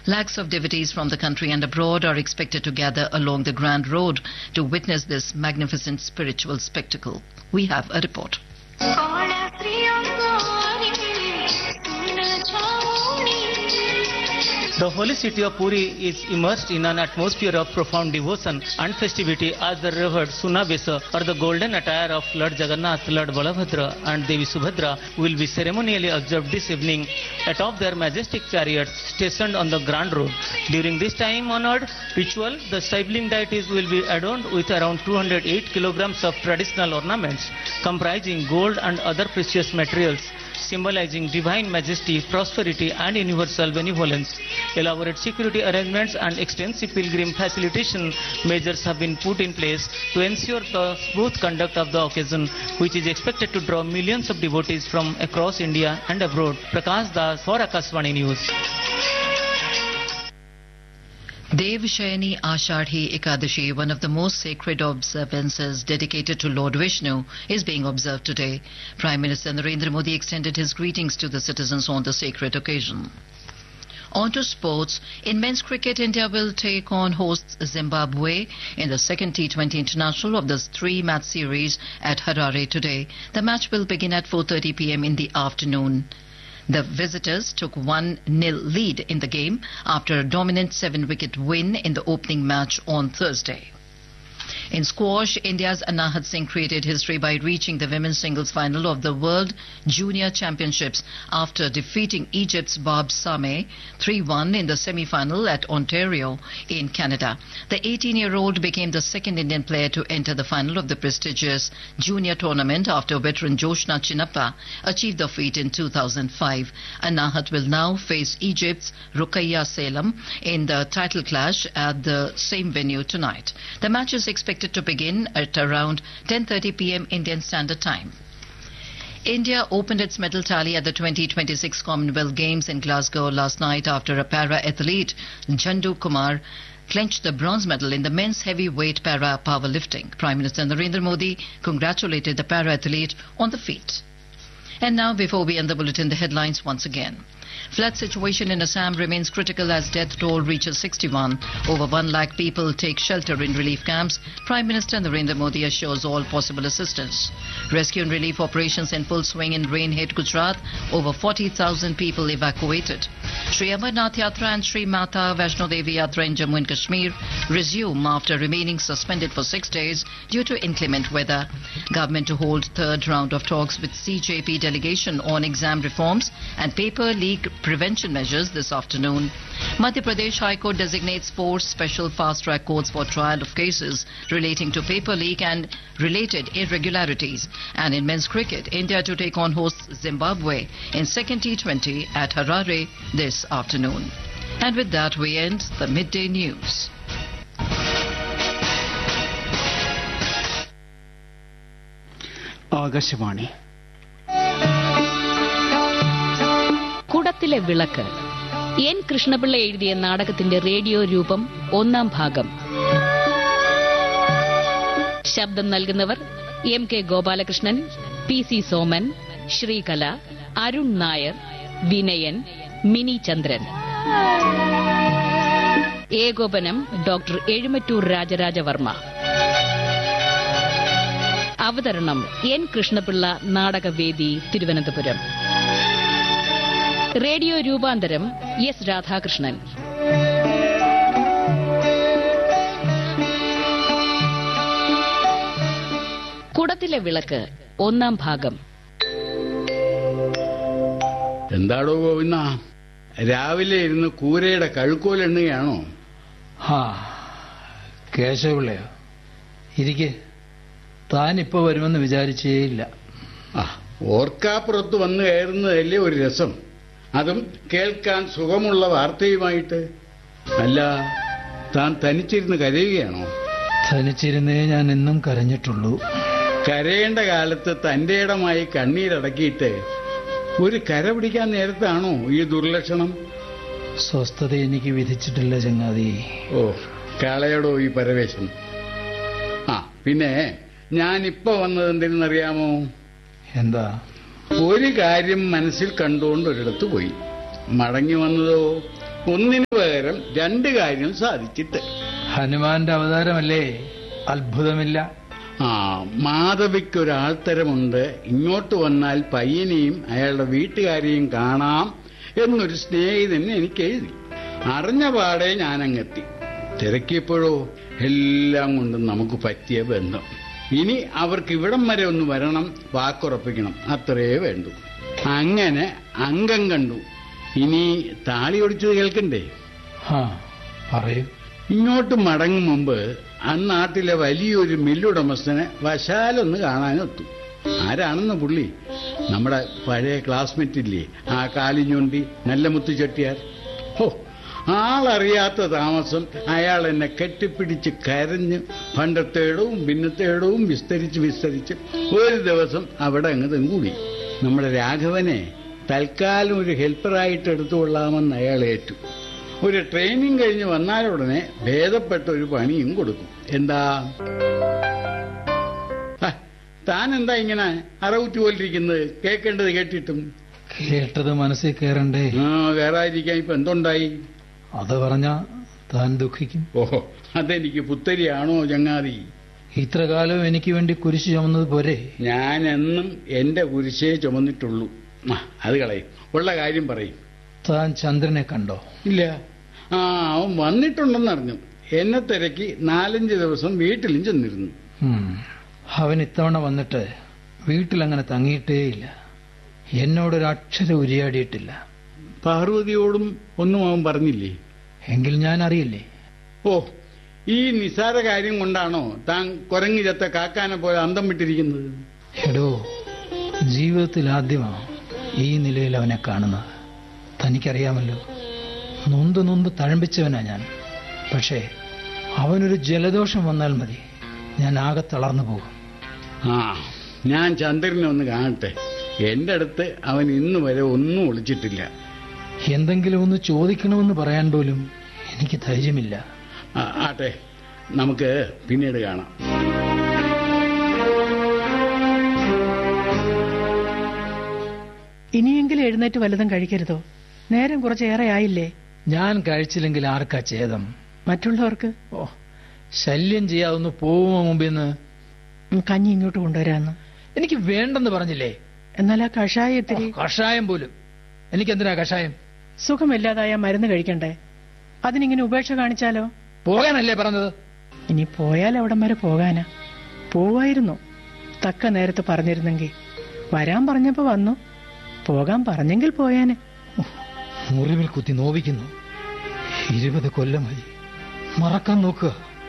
Lakhs of devotees from the country and abroad are expected to gather along the Grand Road to witness this magnificent spiritual spectacle. We have a report. The holy city of Puri is immersed in an atmosphere of profound devotion and festivity as the revered Sunabesa or the golden attire of Lord Jagannath, Lord Balabhadra and Devi Subhadra will be ceremonially observed this evening atop their majestic chariots stationed on the Grand Road. During this time honored ritual, the sibling deities will be adorned with around 208 kilograms of traditional ornaments comprising gold and other precious materials symbolizing divine majesty, prosperity, and universal benevolence. Elaborate security arrangements and extensive pilgrim facilitation measures have been put in place to ensure the smooth conduct of the occasion, which is expected to draw millions of devotees from across India and abroad. Prakash Das for Akasvani News. Devshayani Ashadhi Ekadashi, one of the most sacred observances dedicated to Lord Vishnu, is being observed today. Prime Minister Narendra Modi extended his greetings to the citizens on the sacred occasion. On to sports. In men's cricket, India will take on hosts Zimbabwe in the second T20 international of this three-match series at Harare today. The match will begin at 4.30 p.m. in the afternoon. The visitors took 1 0 lead in the game after a dominant 7 wicket win in the opening match on Thursday. In squash, India's Anahat Singh created history by reaching the women's singles final of the World Junior Championships after defeating Egypt's Barb Sameh 3-1 in the semi-final at Ontario in Canada. The 18-year-old became the second Indian player to enter the final of the prestigious junior tournament after veteran Joshna Chinappa achieved the feat in 2005. Anahat will now face Egypt's Rukaiya Salem in the title clash at the same venue tonight. The match is expected to begin at around 10:30 p.m. Indian Standard Time. India opened its medal tally at the 2026 Commonwealth Games in Glasgow last night after a para athlete, Jandu Kumar, clinched the bronze medal in the men's heavyweight para powerlifting. Prime Minister Narendra Modi congratulated the para athlete on the feat. And now, before we end the bulletin, the headlines once again. Flood situation in Assam remains critical as death toll reaches 61. Over 1 lakh people take shelter in relief camps. Prime Minister Narendra Modi assures all possible assistance. Rescue and relief operations in full swing in rain-hit Gujarat. Over 40,000 people evacuated. Sri Amarnath Yatra and Sri Mata Vaishno Devi Yatra in Jammu and Kashmir resume after remaining suspended for six days due to inclement weather. Government to hold third round of talks with CJP delegation on exam reforms and paper leak prevention measures this afternoon. Madhya Pradesh High Court designates four special fast-track courts for trial of cases relating to paper leak and related irregularities. And in men's cricket, India to take on hosts Zimbabwe in second T20 at Harare this afternoon. And with that, we end the midday news. Akashvani കുടത്തിലെ വിളക്ക് N Krishnapillai എഴുതിയ നാടകത്തിന്റെ radio രൂപം ഒന്നാം ഭാഗം ശബ്ദം നൽകുന്നവർ എം കെ ഗോപാലകൃഷ്ണൻ പി സി സോമൻ ശ്രീകല അരുൺ നായർ വിനയൻ മിനി ചന്ദ്രൻ ഏകോപനം doctor Ezhumattoor Rajaraja Varma അവതരണം എൻ കൃഷ്ണപിള്ള നാടകവേദി തിരുവനന്തപുരം റേഡിയോ രൂപാന്തരം എസ് രാധാകൃഷ്ണൻ കുടത്തിലെ വിളക്ക് ഒന്നാം ഭാഗം എന്താടോ ഗോവിന്ദ രാവിലെ ഇരുന്ന് കൂരയുടെ കഴുക്കോലെണ്ണുകയാണോ ആ കേശവപിള്ളയോ ഇരിക്കെ താനിപ്പോ വരുമെന്ന് വിചാരിച്ചേയില്ല ആ ഓർക്കാപ്പുറത്ത് വന്ന് കയറുന്നതല്ലേ ഒരു രസം അതും കേൾക്കാൻ സുഖമുള്ള വാർത്തയുമായിട്ട് അല്ല താൻ തനിച്ചിരുന്ന് കരയുകയാണോ തനിച്ചിരുന്നേ ഞാൻ എന്നും കരഞ്ഞിട്ടുള്ളൂ കരയേണ്ട കാലത്ത് തന്റെ ഇടമായി കണ്ണീരടക്കിയിട്ട് ഒരു കര പിടിക്കാൻ നേരത്താണോ ഈ ദുർലക്ഷണം സ്വസ്ഥത എനിക്ക് വിധിച്ചിട്ടില്ല ചങ്ങാതി ഓ കളയടോ ഈ പരവേശം ആ പിന്നെ ഞാനിപ്പോ വന്നത് എന്തിനെന്നറിയാമോ എന്താ ഒരു കാര്യം മനസ്സിൽ കണ്ടുകൊണ്ട് ഒരിടത്ത് പോയി മടങ്ങി വന്നതോ ഒന്നിനു പകരം രണ്ട് കാര്യം സാധിച്ചിട്ട് ഹനുമാന്റെ അവതാരമല്ലേ അത്ഭുതമില്ല ആ മാധവിക്കൊരാൾത്തരമുണ്ട് ഇങ്ങോട്ട് വന്നാൽ പയ്യനെയും അയാളുടെ വീട്ടുകാരെയും കാണാം എന്നൊരു സ്നേഹിതൻ എനിക്ക് എഴുതി അറിഞ്ഞ പാടെ ഞാനങ്ങെത്തി തിരക്കിയപ്പോഴോ എല്ലാം കൊണ്ടും നമുക്ക് പറ്റിയ ബന്ധം ഇനി അവർക്ക് ഇവിടം വരെ ഒന്ന് വരണം വാക്കുറപ്പിക്കണം അത്രേ വേണ്ടു അങ്ങനെ അംഗം കണ്ടു ഇനി താളി ഒടിച്ചത് കേൾക്കണ്ടേ ആ പറയൂ ഇങ്ങോട്ട് മടങ്ങും മുമ്പ് അന്നാട്ടിലെ വലിയൊരു മില്ലുടമസ്ഥനെ വശാലൊന്ന് കാണാനെത്തു ആരാണെന്ന് പുള്ളി നമ്മുടെ പഴയ ക്ലാസ്മേറ്റ് ഇല്ലേ ആ കാലിഞ്ഞുണ്ടി നല്ല മുത്തുചെട്ടിയാർ ഹോ ആളറിയാത്ത താമസം അയാൾ എന്നെ കെട്ടിപ്പിടിച്ച് കരഞ്ഞ് പണ്ടത്തേടവും ഭിന്നത്തേടവും വിസ്തരിച്ച് വിസ്തരിച്ച് ഒരു ദിവസം അവിടെ അങ്ങ് കൂടി നമ്മുടെ രാഘവനെ തൽക്കാലം ഒരു ഹെൽപ്പറായിട്ട് എടുത്തുകൊള്ളാമെന്ന് അയാൾ ഏറ്റു ഒരു ട്രെയിനിങ് കഴിഞ്ഞ് വന്നാലുടനെ ഭേദപ്പെട്ട ഒരു പണിയും കൊടുക്കും എന്താ ഹ, താൻ എന്താ ഇങ്ങനെ അറവുറ്റി പോലിരിക്കുന്നത് കേൾക്കേണ്ടത് കേട്ടിട്ടും കേട്ടത് മനസ്സിൽ കയറണ്ടേ ആ കയറാതിരിക്കാൻ ഇപ്പൊ എന്തുണ്ടായി അത് പറഞ്ഞ താൻ ദുഃഖിക്കും ഓഹോ അതെനിക്ക് പുത്തരിയാണോ ചങ്ങാതി ഇത്ര കാലം എനിക്ക് വേണ്ടി കുരിശ് ചുമന്നത് പോരെ ഞാൻ എന്നും എന്റെ കുരിശേ ചുമന്നിട്ടുള്ളൂ ആ അത് കളയും ഉള്ള കാര്യം പറയും താൻ ചന്ദ്രനെ കണ്ടോ ഇല്ല ആ അവൻ വന്നിട്ടുണ്ടെന്നറിഞ്ഞു എന്നെ തിരക്കി നാലഞ്ച് ദിവസം വീട്ടിലും ചെന്നിരുന്നു ഉം. അവൻ ഇത്തവണ വന്നിട്ട് വീട്ടിലങ്ങനെ തങ്ങിയിട്ടേയില്ല എന്നോടൊരു അക്ഷരം ഉരിയാടിയിട്ടില്ല പാർവതിയോടും ഒന്നും അവൻ പറഞ്ഞില്ലേ എങ്കിൽ ഞാൻ അറിയില്ലേ ഓ ഈ നിസാര കാര്യം കൊണ്ടാണോ താൻ കുരങ്ങി ചത്ത കാക്കാനെ പോലെ അന്തം വിട്ടിരിക്കുന്നത് എടോ ജീവിതത്തിൽ ആദ്യമാണ് ഈ നിലയിൽ അവനെ കാണുന്നത് തനിക്കറിയാമല്ലോ നൊന്ത് നൊന്ത് തഴമ്പിച്ചവനാ ഞാൻ പക്ഷേ അവനൊരു ജലദോഷം വന്നാൽ മതി ഞാൻ ആകെ തളർന്നു പോകും ആ ഞാൻ ചന്ദ്രനെ ഒന്ന് കാണട്ടെ എന്റെ അടുത്ത് അവൻ ഇന്ന് വരെ ഒന്നും ഒളിച്ചിട്ടില്ല എന്തെങ്കിലും ഒന്ന് ചോദിക്കണമെന്ന് പറയാൻ പോലും എനിക്ക് ധൈര്യമില്ല ആ, ആട്ടെ നമുക്ക് പിന്നീട് കാണാം ഇനിയെങ്കിലും എഴുന്നേറ്റ് വല്ലതും കഴിക്കരുതോ നേരം കുറച്ചേറെ ആയില്ലേ ഞാൻ കഴിച്ചില്ലെങ്കിൽ ആർക്കാ ഛേദം മറ്റുള്ളവർക്ക് ഓ ശല്യം ചെയ്യാതൊന്ന് പോവുമോ മുമ്പേന്ന് ഉം, കഞ്ഞി ഇങ്ങോട്ട് കൊണ്ടുവരാന്ന് എനിക്ക് വേണ്ടെന്ന് പറഞ്ഞില്ലേ എന്നാൽ ആ കഷായത്തിരി ഓ, കഷായം പോലും എനിക്കെന്തിനാ കഷായം സുഖമില്ലാതായ മരുന്ന് കഴിക്കണ്ടേ അതിനിങ്ങനെ ഉപേക്ഷ കാണിച്ചാലോ പോകാനല്ലേ പറഞ്ഞത് ഇനി പോയാൽ അവിടം വരെ പോകാനാ പോവായിരുന്നു തക്ക നേരത്ത് പറഞ്ഞിരുന്നെങ്കിൽ വരാൻ പറഞ്ഞപ്പോ വന്നു പോകാൻ പറഞ്ഞെങ്കിൽ പോയാന് മുറിവിൽ കുത്തി നോവിക്കുന്നു ഇരുപത് കൊല്ലമായി മറക്കാൻ നോക്കുക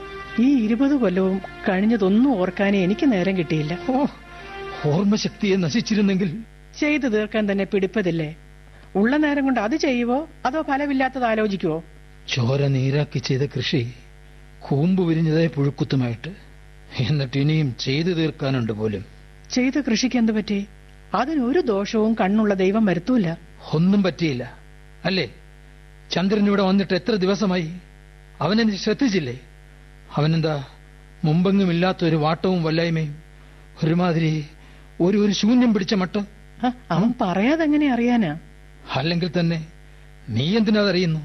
ഈ ഇരുപത് കൊല്ലവും കഴിഞ്ഞതൊന്നും ഓർക്കാനേ എനിക്ക് നേരം കിട്ടിയില്ല ഓ ഓർമ്മശക്തിയെ നശിച്ചിരുന്നെങ്കിൽ ചെയ്തു തീർക്കാൻ തന്നെ പിടിപ്പതില്ലേ ഉള്ള നേരം കൊണ്ട് അത് ചെയ്യുവോ അതോ ഫലമില്ലാത്തത് ആലോചിക്കുവോ ചോര നീരാക്കി ചെയ്ത കൃഷി കൂമ്പ് വിരിഞ്ഞതായി പുഴുക്കുത്തുമായിട്ട് എന്നിട്ട് ഇനിയും ചെയ്തു തീർക്കാനുണ്ട് പോലും ചെയ്ത കൃഷിക്ക് എന്ത് പറ്റി അതിനൊരു ദോഷവും കണ്ണുള്ള ദൈവം വരുത്തൂല ഒന്നും പറ്റിയില്ല അല്ലേ ചന്ദ്രൻ ഇവിടെ വന്നിട്ട് എത്ര ദിവസമായി അവനെന്നെ ശ്രദ്ധിച്ചില്ലേ അവനെന്താ മുമ്പെങ്ങുമില്ലാത്ത ഒരു വാട്ടവും വല്ലായ്മയും ഒരുമാതിരി ഒരു ഒരു ശൂന്യം പിടിച്ച മട്ട് ആ, അവൻ പറയാതെ എങ്ങനെ അറിയാനാ അല്ലെങ്കിൽ തന്നെ നീ എന്തിനതറിയുന്നു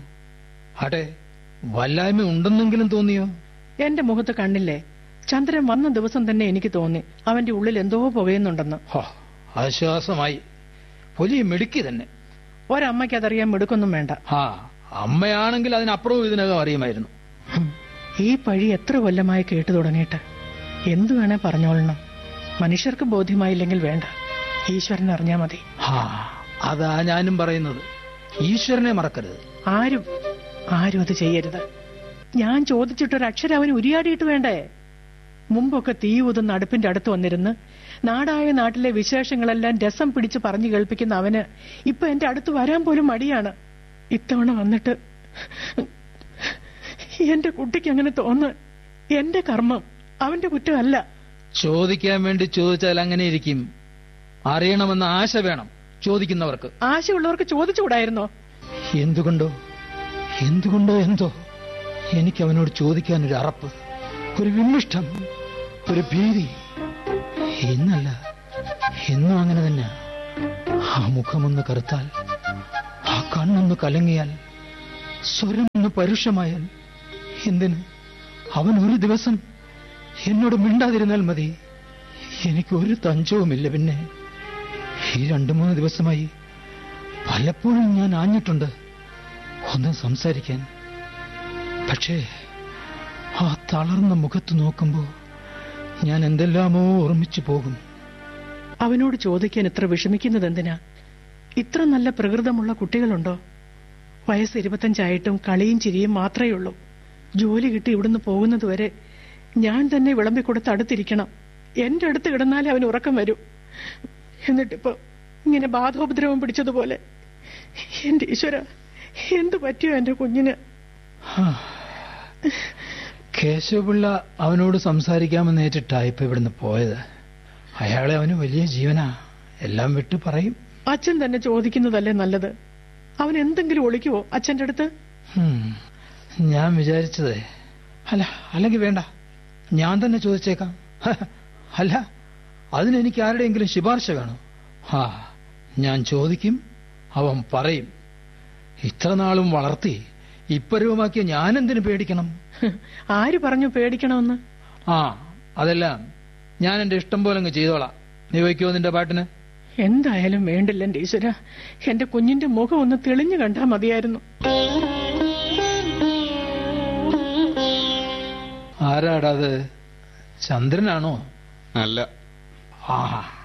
അടെ വല്ലായ്മ ഉണ്ടെന്നെങ്കിലും തോന്നിയോ എന്റെ മുഖത്ത് കണ്ണില്ലേ ചന്ദ്രൻ വന്ന ദിവസം തന്നെ എനിക്ക് തോന്നി അവന്റെ ഉള്ളിൽ എന്തോ പുകയുന്നുണ്ടെന്ന് ഹോ ആശ്വാസമായി വലിയ മിടുക്കി തന്നെ ഒരമ്മയ്ക്ക് അതറിയാൻ മിടുക്കൊന്നും വേണ്ട ആ അമ്മയാണെങ്കിൽ അതിനപ്പുറവും ഇതിനകം അറിയുമായിരുന്നു ഹും, ഈ പഴി എത്ര കൊല്ലമായി കേട്ടു തുടങ്ങിയിട്ട് എന്തു വേണേ പറഞ്ഞോളണം മനുഷ്യർക്ക് ബോധ്യമായില്ലെങ്കിൽ വേണ്ട ഈശ്വരൻ അറിഞ്ഞാ മതി ആ അതാ ഞാനും പറയുന്നത് ഈശ്വരനെ മറക്കരുത് ആരും ആരും അത് ചെയ്യരുത് ഞാൻ ചോദിച്ചിട്ടൊരു അക്ഷരം അവന് ഉരിയാടിയിട്ട് വേണ്ടേ മുമ്പൊക്കെ തീ ഊതുന്ന അടുപ്പിന്റെ അടുത്ത് വന്നിരുന്ന് നാടായ നാട്ടിലെ വിശേഷങ്ങളെല്ലാം രസം പിടിച്ച് പറഞ്ഞു കേൾപ്പിക്കുന്ന അവന് ഇപ്പൊ എന്റെ അടുത്ത് വരാൻ പോലും മടിയാണ് ഇത്തവണ വന്നിട്ട് എന്റെ കുട്ടിക്ക് അങ്ങനെ തോന്നാൻ എന്റെ കർമ്മം അവന്റെ കുറ്റമല്ല ചോദിക്കാൻ വേണ്ടി ചോദിച്ചാൽ അങ്ങനെ ഇരിക്കും അറിയണമെന്ന ആശ വേണം ചോദിക്കുന്നവർക്ക് ആശയുള്ളവർക്ക് ചോദിച്ചുകൂടായിരുന്നോ എന്തുകൊണ്ടോ എന്തുകൊണ്ടോ എന്തോ എനിക്ക് അവനോട് ചോദിക്കാൻ ഒരു അറപ്പ് ഒരു വിമ്മിഷ്ടം ഒരു ഭീതി ഇന്നല്ല എന്നും അങ്ങനെ തന്നെ ആ മുഖമൊന്ന് കറുത്താൽ ആ കണ്ണൊന്ന് കലങ്ങിയാൽ സ്വരം ഒന്ന് പരുഷമായാൽ എന്തിന് അവൻ ഒരു ദിവസം എന്നോട് മിണ്ടാതിരുന്നാൽ മതി എനിക്ക് ഒരു തഞ്ചവുമില്ല പിന്നെ ഈ രണ്ടു മൂന്ന് ദിവസമായി പലപ്പോഴും ഞാൻ ആഞ്ഞിട്ടുണ്ട് ഒന്ന് സംസാരിക്കാൻ പക്ഷേ ആ തളർന്ന മുഖത്ത് നോക്കുമ്പോൾ ഞാൻ എന്തെല്ലാമോ ഓർമ്മിച്ചു പോകും അവനോട് ചോദിക്കാൻ ഇത്ര വിഷമിക്കുന്നത് എന്തിനാ ഇത്ര നല്ല പ്രകൃതമുള്ള കുട്ടികളുണ്ടോ വയസ്സ് ഇരുപത്തഞ്ചായിട്ടും കളിയും ചിരിയും മാത്രമേ ഉള്ളൂ ജോലി കിട്ടി ഇവിടുന്ന് പോകുന്നത് വരെ ഞാൻ തന്നെ വിളമ്പിക്കൊടുത്ത് അടുത്തിരിക്കണം എന്റെ അടുത്ത് കിടന്നാലേ അവന് ഉറക്കം വരൂ എന്നിട്ടിപ്പോ ഇങ്ങനെ ബാധോപദ്രവം പിടിച്ചതുപോലെ എന്റെ ഈശ്വര എന്തു പറ്റിയോ എന്റെ കുഞ്ഞിന് ഹാ. കേശവപിള്ള അവനോട് സംസാരിക്കാമെന്ന് ഏറ്റിട്ടാ ഇപ്പൊ ഇവിടുന്ന് പോയത് അയാളെ അവന് വലിയ ജീവനാ എല്ലാം വിട്ട് പറയും അച്ഛൻ തന്നെ ചോദിക്കുന്നതല്ലേ നല്ലത് അവൻ എന്തെങ്കിലും ഒളിക്കുവോ അച്ഛന്റെ അടുത്ത് ഹും. ഞാൻ വിചാരിച്ചത് അല്ല അല്ലെങ്കിൽ വേണ്ട ഞാൻ തന്നെ ചോദിച്ചേക്കാം ഹ, അല്ല അതിനെനിക്ക് ആരുടെയെങ്കിലും ശുപാർശ കാണും ആ ഞാൻ ചോദിക്കും അവൻ പറയും ഇത്ര നാളും വളർത്തി ഇപ്പരവുമാക്കിയ ഞാൻ എന്തിനു പേടിക്കണം ആര് പറഞ്ഞു പേടിക്കണമെന്ന് ആ അതെല്ലാം ഞാൻ എന്റെ ഇഷ്ടം പോലെ അങ്ങ് ചെയ്തോളാം നീ വയ്ക്കുമോ നിന്റെ പാട്ടിന് എന്തായാലും വേണ്ടില്ല എന്റെ ഈശ്വര എന്റെ കുഞ്ഞിന്റെ മുഖം ഒന്ന് തെളിഞ്ഞു കണ്ടാ മതിയായിരുന്നു ആരാടാ അത് ചന്ദ്രനാണോ അല്ല ആ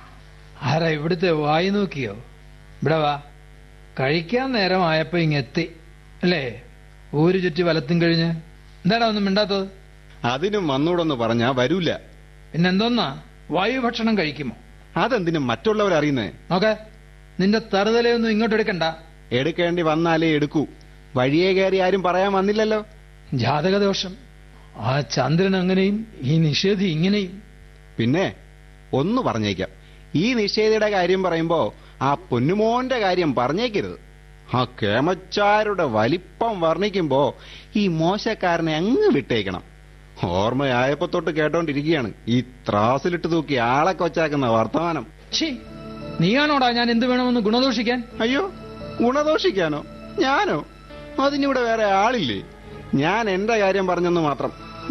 ആരാ ഇവിടുത്തെ വായി നോക്കിയോ ഇവിടെ വാ കഴിക്കാൻ നേരമായപ്പോ ഇങ്ങെത്തി അല്ലേ ഊര് ചുറ്റി വലത്തും കഴിഞ്ഞ് എന്താടാ ഒന്നും മിണ്ടാത്തത് അതിനും വന്നൂടൊന്ന് പറഞ്ഞാ വരൂല പിന്നെന്തോന്നാ വായു ഭക്ഷണം കഴിക്കുമോ അതെന്തിനും മറ്റുള്ളവരറിയുന്നേ നോക്കെ നിന്റെ തറുതലയൊന്നും ഇങ്ങോട്ട് എടുക്കണ്ട എടുക്കേണ്ടി വന്നാലേ എടുക്കൂ വഴിയെ കയറി ആരും പറയാൻ വന്നില്ലല്ലോ ജാതകദോഷം ആ ചന്ദ്രൻ അങ്ങനെയും ഈ നിഷേധി ഇങ്ങനെയും പിന്നെ ഒന്ന് പറഞ്ഞേക്കാം ഈ നിഷേധയുടെ കാര്യം പറയുമ്പോ ആ പൊന്നുമോന്റെ കാര്യം പറഞ്ഞേക്കരുത് ആ കേമച്ചാരുടെ വലിപ്പം വർണ്ണിക്കുമ്പോ ഈ മോശക്കാരനെ അങ്ങ് വിട്ടേക്കണം ഓർമ്മയായപ്പോ തൊട്ട് കേട്ടോണ്ടിരിക്കുകയാണ് ഈ ത്രാസിലിട്ട് തൂക്കി ആളെ കൊച്ചാക്കുന്ന വർത്തമാനം ഛീ നീയാണോടാ ഞാൻ എന്ത് വേണമെന്ന് ഗുണദോഷിക്കാൻ അയ്യോ ഗുണദോഷിക്കാനോ ഞാനോ അതിനിവിടെ വേറെ ആളില്ലേ ഞാൻ എന്റെ കാര്യം പറഞ്ഞെന്ന് മാത്രം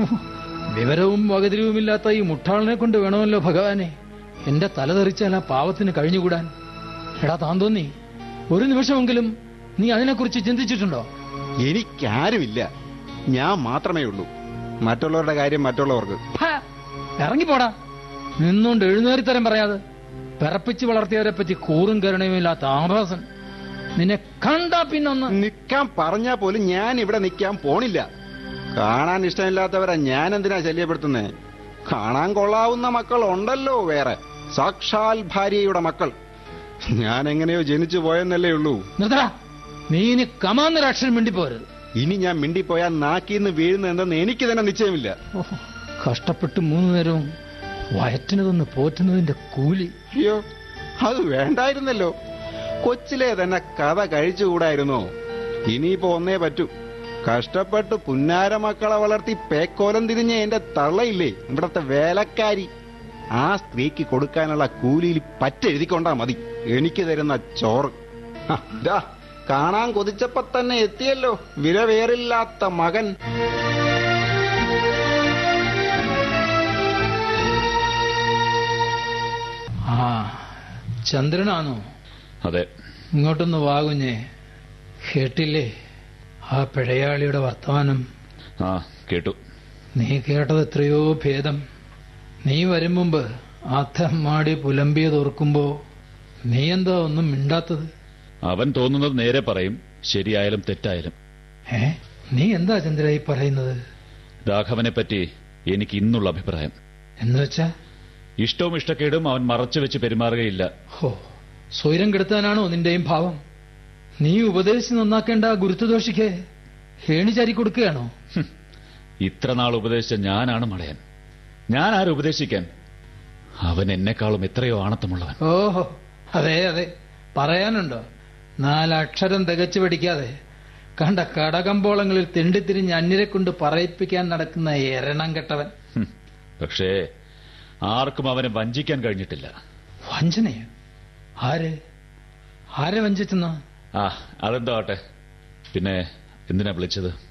വിവരവും വകതിരിവുമില്ലാത്ത ഈ മുട്ടാളിനെ കൊണ്ട് വേണമല്ലോ ഭഗവാനെ എന്റെ തല തെറിച്ചാൽ ആ പാവത്തിന് കഴിഞ്ഞുകൂടാൻ എടാ താൻ തോന്നി ഒരു നിമിഷമെങ്കിലും നീ അതിനെക്കുറിച്ച് ചിന്തിച്ചിട്ടുണ്ടോ എനിക്കാരുമില്ല ഞാൻ മാത്രമേ ഉള്ളൂ മറ്റുള്ളവരുടെ കാര്യം മറ്റുള്ളവർക്ക് ഹാ, ഇറങ്ങിപ്പോടാ നിന്നുകൊണ്ട് എഴുന്നേറിത്തരം പറയാതെ പിറപ്പിച്ച് വളർത്തിയവരെ പറ്റി കൂറും കരുണയുമില്ലാത്ത ആഭാസൻ നിന്നെ കണ്ടാ പിന്നൊന്ന് നിൽക്കാൻ പറഞ്ഞാ പോലും ഞാൻ ഇവിടെ നിൽക്കാൻ പോണില്ല കാണാൻ ഇഷ്ടമില്ലാത്തവരെ ഞാൻ എന്തിനാ ശല്യപ്പെടുത്തുന്നേ കാണാൻ കൊള്ളാവുന്ന മക്കൾ ഉണ്ടല്ലോ വേറെ സാക്ഷാൽ ഭാര്യയുടെ മക്കൾ ഞാൻ എങ്ങനെയോ ജനിച്ചു പോയെന്നല്ലേ ഉള്ളൂ നിർത്തടാ നീ ഇനി കമാന്നൊരു അക്ഷരം മിണ്ടിപ്പോരുത് ഇനി ഞാൻ മിണ്ടിപ്പോയാൽ നാക്കിന്ന് വീഴുന്ന എന്തെന്ന് എനിക്ക് തന്നെ നിശ്ചയമില്ല ഓഹ്, കഷ്ടപ്പെട്ട് മൂന്നു നേരവും വയറ്റിന് തന്ന് പോറ്റുന്നതിന്റെ കൂലി അയ്യോ അത് വേണ്ടായിരുന്നല്ലോ കൊച്ചിലെ തന്നെ കഥ കഴിച്ചുകൂടായിരുന്നോ ഇനിയിപ്പോ ഒന്നേ പറ്റൂ കഷ്ടപ്പെട്ട് പുന്നാര മക്കളെ വളർത്തി പേക്കോലം തിരിഞ്ഞ എന്റെ തള്ളയില്ലേ ഇവിടത്തെ വേലക്കാരി ആ സ്ത്രീക്ക് കൊടുക്കാനുള്ള കൂലിയിൽ പറ്റെഴുതിക്കൊണ്ടാ മതി എനിക്ക് തരുന്ന ചോറ് ഹ, ദാ, കാണാൻ കൊതിച്ചപ്പോ തന്നെ എത്തിയല്ലോ വിലവേറില്ലാത്ത മകൻ ആ ചന്ദ്രനാണോ അതെ ഇങ്ങോട്ടൊന്ന് വാകുഞ്ഞേ കേട്ടില്ലേ ആ പിഴയാളിയുടെ വർത്തമാനം ആ കേട്ടു നീ കേട്ടത് എത്രയോ ഭേദം നീ വരും മുമ്പ് ആത്തമ്മാടി പുലമ്പിയത് ഓർക്കുമ്പോ നീ എന്താ ഒന്നും മിണ്ടാത്തത് അവൻ തോന്നുന്നത് നേരെ പറയും ശരിയായാലും തെറ്റായാലും ഏ നീ എന്താ ചന്ദ്ര ഈ പറയുന്നത് രാഘവനെ പറ്റി എനിക്ക് ഇന്നുള്ള അഭിപ്രായം എന്ന് വെച്ചാ ഇഷ്ടവും ഇഷ്ടക്കേടും അവൻ മറച്ചു വെച്ച് പെരുമാറുകയില്ല ഹോ സ്വൈരം കെടുത്താനാണോ നിന്റെയും ഭാവം നീ ഉപദേശിച്ച് നന്നാക്കേണ്ട ആ ഗുരുത്വദോഷിക്ക് ഹേണിചാരി കൊടുക്കുകയാണോ ഹും. ഇത്ര നാൾ ഉപദേശിച്ച ഞാനാണ് മളയൻ ഞാൻ ആരും ഉപദേശിക്കാൻ അവൻ എന്നെക്കാളും എത്രയോ ആണത്തമുള്ളവൻ ഓഹോ അതെ അതെ പറയാനുണ്ടോ നാലക്ഷരം തികച്ചു പഠിക്കാതെ കണ്ട കടകമ്പോളങ്ങളിൽ തെണ്ടിത്തിരിഞ്ഞ് അന്യരെ കൊണ്ട് പറയിപ്പിക്കാൻ നടക്കുന്ന എരണം കെട്ടവൻ ഹും. പക്ഷേ ആർക്കും അവനെ വഞ്ചിക്കാൻ കഴിഞ്ഞിട്ടില്ല വഞ്ചനയോ ആര് ആരെ വഞ്ചിച്ചെന്നാ ആ അതെന്തോ ആട്ടെ പിന്നെ എന്തിനാ വിളിച്ചത്